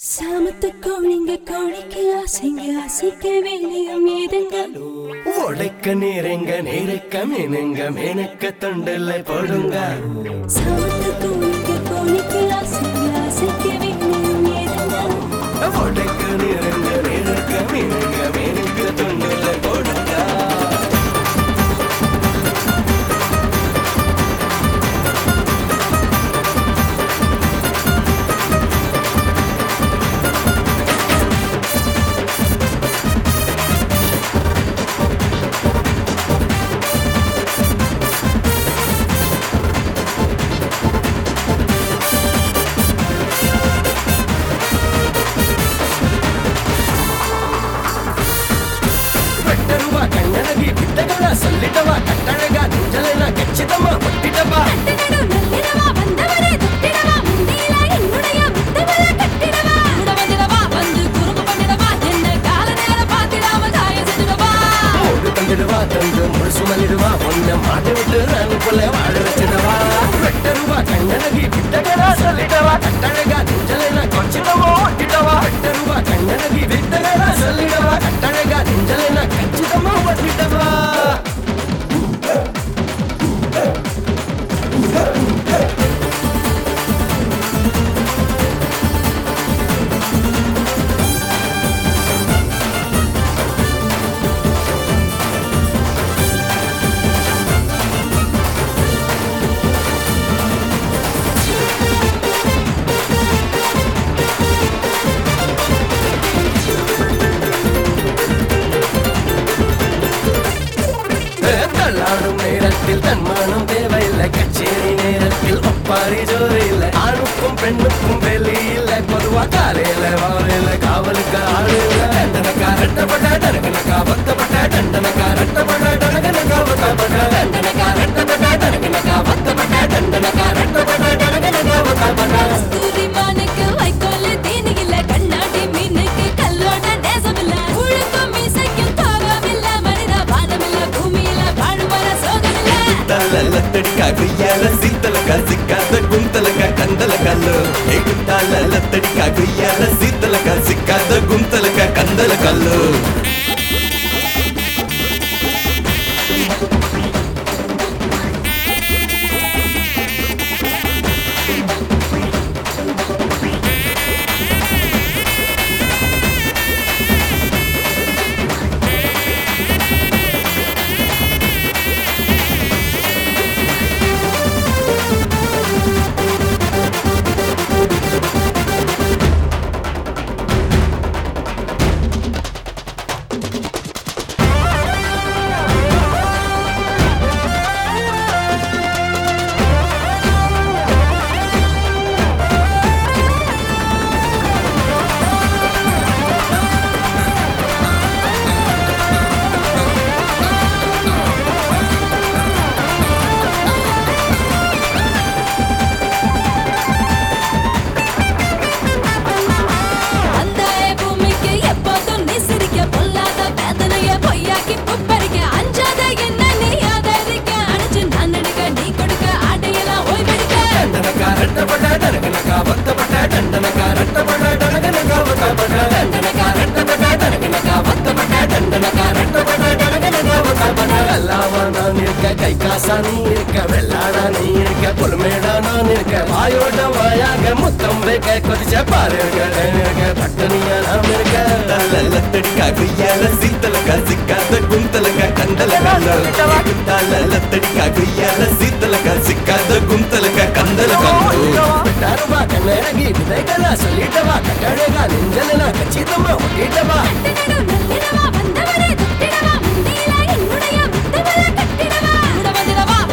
சாமத்து கோழிங்க கோழிக்கு ஆசைங்க ஆசைக்க வேலையும் ஏதுங்க உடைக்க நேரங்க நேரக்க மீனுங்க மீனுக்க தொண்டில் போடுங்க சாமத்து கோழிங்க கோழிக்கு ஆசைங்க ஆசைக்க வேலையும் ஏதுங்க உடைக்க நேரங்க நேரக்க மீனுங்க மீனுக்க தொண்டில் போடுங்க வெட்டருவா கண்ணழகி வித்தகடா சொல்லிட்டவா கட்டழகா நெஞ்சலனா கச்சிதமா ஒட்டிட்டவா நல்லிரவா வந்தவரே தொட்டிடவா முந்தியில என்னுடைய முத்தவர கட்டிடவா கூட வந்திடவா வந்து குறும்பு பண்ணிடவா என்ன கால நேரம் பார்த்திடாம காய செஞ்சிடவா ஓடு தந்துடுவா தந்து முழுசு மல்லிடுவா ஒன்ன மாட்ட விட்டு ராணி போல வாழ வச்சிடவா வெட்டருவா கண்ணழகி வித்தகடா சொல்லிட்டவா கட்டழகா நெஞ்சலனா கச்சிதமா ஒட்டிட்டவா வெட்டருவா கண்ணழகி வித்தகடா சொல்லிடவா கட்டழகா நெஞ்சலனா கச்சிதமா ஒட்டிட்டவா தள்ளாடும் நேரத்தில் தன்மானம் தேவையில்லை கச்சேரி நேரத்தில் ஒப்பாரி ஜோறு இல்லை ஆணுக்கும் பெண்ணுக்கும் வெளி இல்லை பொதுவா காலையில வாழையில காவலுக்கு ஆளு இல்லை தண்டனக்கா ரெட்டப்பட்ட டனகனக்கா பத்தப்பட்ட தண்டனக்கா ரெட்டப்பட்ட டனகனக்கா பத்தப்பட்ட தண்டனக்கா ரெட்டப்பட்ட டனகனக்கா பத்தப்பட்ட தண்டனக்கா ரெட்டப்பட்ட டனகனக்கா பத்தப்பட்ட கஸ்தூரிமானுக்கு வைக்கோல் தீனி இல்ல கண்ணாடி மீனுக்கு கல்லோட நேசம் இல்ல உழுக்கும் மீசைக்கும் கோபம் இல்ல மனித பாதம் இல்ல பூமியில வாழும் வர சோகம் இல்ல లత్తడికా గుయ్యాల సీతలక సిక్కాత గుంతలక కందల కల్లు ఎగుతాల లత్తడికా గుయ్యాల సీతలక సిక్కాత గుంతలక కందల కల్లు அந்த பூமிக்கு எப்போதும் நீ சிரிக்க பொல்லாத வேதனைய பொய்யாக்கி புப்பரிக்க அஞ்சாத என்ன நீ ஆதரிக்க அணைச்சு நான் நடுக்க நீ கொடுக்க ஆடையெல்லாம் ஓய்வெடுக்க దండనక రెట్టపడ డనగనక వత్తపడ దండనక రెట్టపడ డనగనక వత్తపడ దండనక రెట్టపడ డనగనక వత్తపడ దండనక రెట్టపడ డనగనక వత్తపడ எல்லாவா நான் இருக்க கை காசா நீ இருக்க வெள்ளாடா நீ இருக்க பொறுமேடா நான் இருக்க வாயோட வாயாக முத்தம் வைக்க கொதிச்ச பாருங்க இருக்க பட்டனியா நாம் இருக்க லத்தடிக்கா குய்யால சீத்தலக்கா சிக்காத குந்தலக்கா கந்தல கல்ல லத்தடி